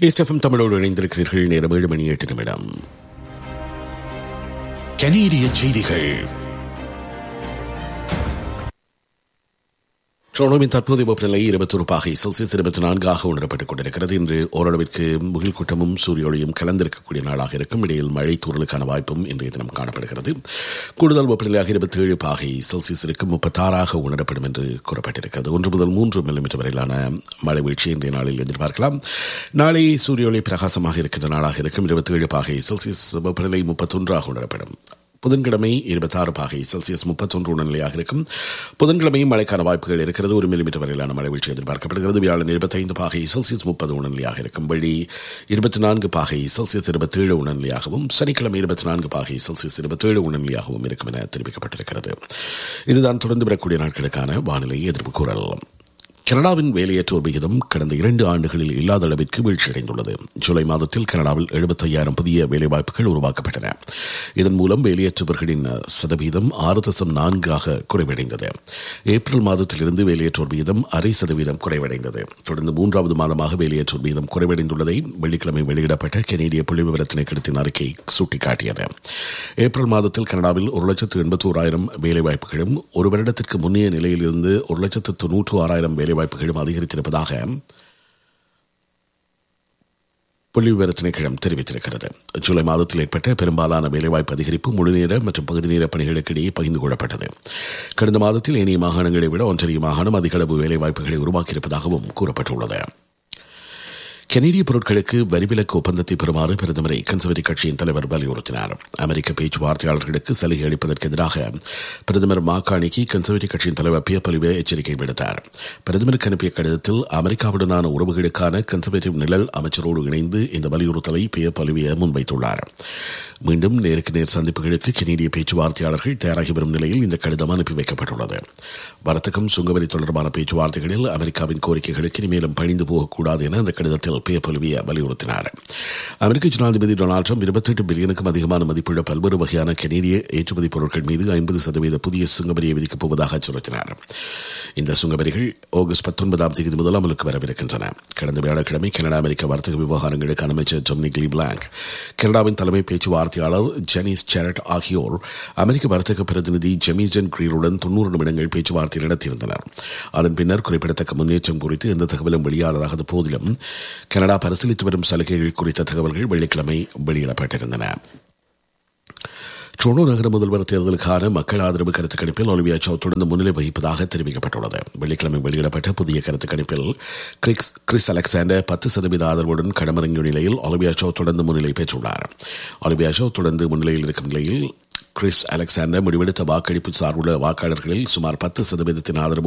SFM தமிழோடு இணைந்திருக்கிறீர்கள் நேரம் ஏழு மணி எட்டு நிமிடம் கனேடிய செய்திகள் டொரண்டோவின் தற்போதைய வெப்பநிலை இருபத்தொரு பாகை செல்சியஸ் இருபத்தி நான்காக உணரப்பட்டுக் கொண்டிருக்கிறது இன்று ஓரளவிற்கு முகில் கூட்டமும் சூரிய ஒளியும் கலந்திருக்கக்கூடிய நாளாக இருக்கும் இடையில் மழை தூறலுக்கான வாய்ப்பும் இன்றைய தினம் காணப்படுகிறது கூடுதல் வெப்பநிலையாக இருபத்தி ஏழு பாகை செல்சியஸ் இருக்கும் முப்பத்தாறாக உணரப்படும் என்று கூறப்பட்டிருக்கிறது ஒன்று முதல் மூன்று மில்லிமீட்டர் வரையிலான மழை வீழ்ச்சி இன்றைய நாளில் எதிர்பார்க்கலாம் நாளை சூரிய ஒளி பிரகாசமாக இருக்கின்ற நாளாக இருக்கும் இருபத்தி ஏழு பாகை செல்சியஸ் வெப்பநிலை முப்பத்தொன்றாக உணரப்படும் புதன்கிழமை இருபத்தாறு பாகை செல்சியஸ் முப்பத்தொன்று உணர்நிலையாக இருக்கும் புதன்கிழமையும் மழைக்கான வாய்ப்புகள் இருக்கிறது ஒரு மில்லிமீட்டர் வரையிலான மழை வீழ்ச்சி எதிர்பார்க்கப்படுகிறது வியாழன் இருபத்தைந்து பாகை செல்சியஸ் முப்பது உணர்நிலையாக இருக்கும் வெள்ளி இருபத்தி நான்கு பாகை செல்சியஸ் இருபத்தேழு உணர்நிலையாகவும் சனிக்கிழமை இருபத்தி நான்கு பாகை செல்சியஸ் இருபத்தேழு உணர்நிலையாகவும் இருக்கும் என தெரிவிக்கப்பட்டிருக்கிறது இதுதான் தொடர்ந்து வரக்கூடிய நாட்களுக்கான வானிலை எதிர்ப்பு கூறல் கனடாவின் வேலையற்றோர் விகிதம் கடந்த இரண்டு ஆண்டுகளில் இல்லாத அளவிற்கு வீழ்ச்சியடைந்துள்ளது ஜூலை மாதத்தில் கனடாவில் எழுபத்தையாயிரம் புதிய வேலைவாய்ப்புகள் உருவாக்கப்பட்டன இதன் மூலம் வேலையற்றவர்களின் சதவீதம் ஆறு தசம் நான்காக குறைவடைந்தது ஏப்ரல் மாதத்திலிருந்து வேலையற்றோர் விகிதம் அரை சதவீதம் குறைவடைந்தது தொடர்ந்து மூன்றாவது மாதமாக வேலையற்றோர் விகிதம் குறைவடைந்துள்ளதை வெள்ளிக்கிழமை வெளியிடப்பட்ட கெனேடிய புள்ளி விவர திணைக்களத்தின் அறிக்கை சுட்டிக்காட்டியது ஏப்ரல் மாதத்தில் கனடாவில் ஒரு லட்சத்து எண்பத்தி ஓராயிரம் வேலைவாய்ப்புகளும் ஒரு வருடத்திற்கு முன்னைய நிலையிலிருந்து ஒரு லட்சத்து தொன்னூற்று ஆறாயிரம் வேலை வாய்ப்புகளும் அதிகரித்திருப்பதாக புள்ளி விவர திணைக்களம் தெரிவித்திருக்கிறது ஜூலை மாதத்தில் ஏற்பட்ட பெரும்பாலான வேலைவாய்ப்பு அதிகரிப்பு முழுநேர மற்றும் பகுதி நேர பணிகளுக்கு இடையே பகிர்ந்து கொள்ளப்பட்டது கடந்த மாதத்தில் ஏனைய மாகாணங்களை விட ஒன்றரை மாகாணம் அதிக அளவு வேலைவாய்ப்புகளை உருவாக்கியிருப்பதாகவும் கூறப்பட்டுள்ளது கனேடிய பொருட்களுக்கு வரிவிலக்கு ஒப்பந்தத்தை பெறுமாறு பிரதமரை கன்சர்வேட்டிவ் கட்சியின் தலைவர் வலியுறுத்தினார் அமெரிக்க பேச்சுவார்த்தையாளர்களுக்கு சலுகை அளிப்பதற்கு எதிராக பிரதமர் மாக்காணிக்கு கன்சர்வேட்டிவ் கட்சியின் தலைவர் பிய பலிவே எச்சரிக்கை விடுத்தார் பிரதமருக்கு அனுப்பிய கடிதத்தில் அமெரிக்காவுடனான உறவுகளுக்கான கன்சர்வேட்டிவ் நிழல் அமைச்சரோடு இணைந்து இந்த வலியுறுத்தலை பிய பலிவிய முன்வைத்துள்ளார் மீண்டும் நேருக்கு நேர் சந்திப்புகளுக்கு கெனேடிய பேச்சுவார்த்தையாளர்கள் தயாராகி வரும் நிலையில் இந்த கடிதம் அனுப்பி வைக்கப்பட்டுள்ளது வர்த்தகம் சுங்கவரி தொடர்பான பேச்சுவார்த்தைகளில் அமெரிக்காவின் கோரிக்கைகளுக்கு இனிமேலும் பணிந்து போகக்கூடாது என அந்த கடிதத்தில் பேப்பொலிவிய வலியுறுத்தினார் அமெரிக்க ஜனாதிபதி டொனால்டு ட்ரம்ப் இருபத்தெட்டு பில்லியனுக்கும் அதிகமான மதிப்புள்ள பல்வேறு வகையான கெனேடிய ஏற்றுமதி பொருட்கள் மீது ஐம்பது சதவீத புதிய சுங்கவரியை விதிக்கப் போவதாக அச்சுறுத்தினார் இந்த சுங்கவரிகள் ஆகஸ்ட் பத்தொன்பதாம் தேதி முதல் அமலுக்கு வரவிருக்கின்றன கடந்த வியாழக்கிழமை கனடா அமெரிக்க வர்த்தக விவகாரங்களுக்கான அமைச்சர் ஜொம்னிக் லீ பிளாங்க் கனடாவின் தலைமை பேச்சுவார்த்தையாளர் ஜெனிஸ் செரட் ஆகியோர் அமெரிக்க வர்த்தக பிரதிநிதி ஜெமிசன் கிரீருடன் தொன்னூறு நிமிடங்கள் பேச்சுவார்த்தை நடத்தியிருந்தனர் அதன் பின்னர் குறிப்பிடத்தக்க முன்னேற்றம் குறித்து எந்த தகவலும் வெளியானதாக போதிலும் கனடா பரிசீலித்து வரும் சலுகைகள் குறித்த தகவல்கள் வெள்ளிக்கிழமை வெளியிடப்பட்டிருந்தன ட்ரோனோ நகர முதல்வர் தேர்தலுக்கான மக்கள் ஆதரவு கருத்து கணிப்பில் ஒலிவியா சோ தொடர்ந்து முன்னிலை வகிப்பதாக தெரிவிக்கப்பட்டுள்ளது வெள்ளிக்கிழமை வெளியிடப்பட்ட புதிய கருத்து கணிப்பில் கிரிக்ஸ் கிறிஸ் அலெக்சாண்டர் பத்து சதவீத ஆதரவுடன் களமிறங்கிய நிலையில் ஒலிவியா சோ தொடர்ந்து முன்னிலை பெற்றுள்ளார் ஒலிவியா சோ தொடர்ந்து முன்னிலையில் இருக்கும் நிலையில் கிறிஸ் அலெக்சாண்டர் முடிவெடுத்த வாக்களிப்பு சார்புள்ள வாக்காளர்களில் சுமார் பத்து சதவீதத்தின் ஆதரவு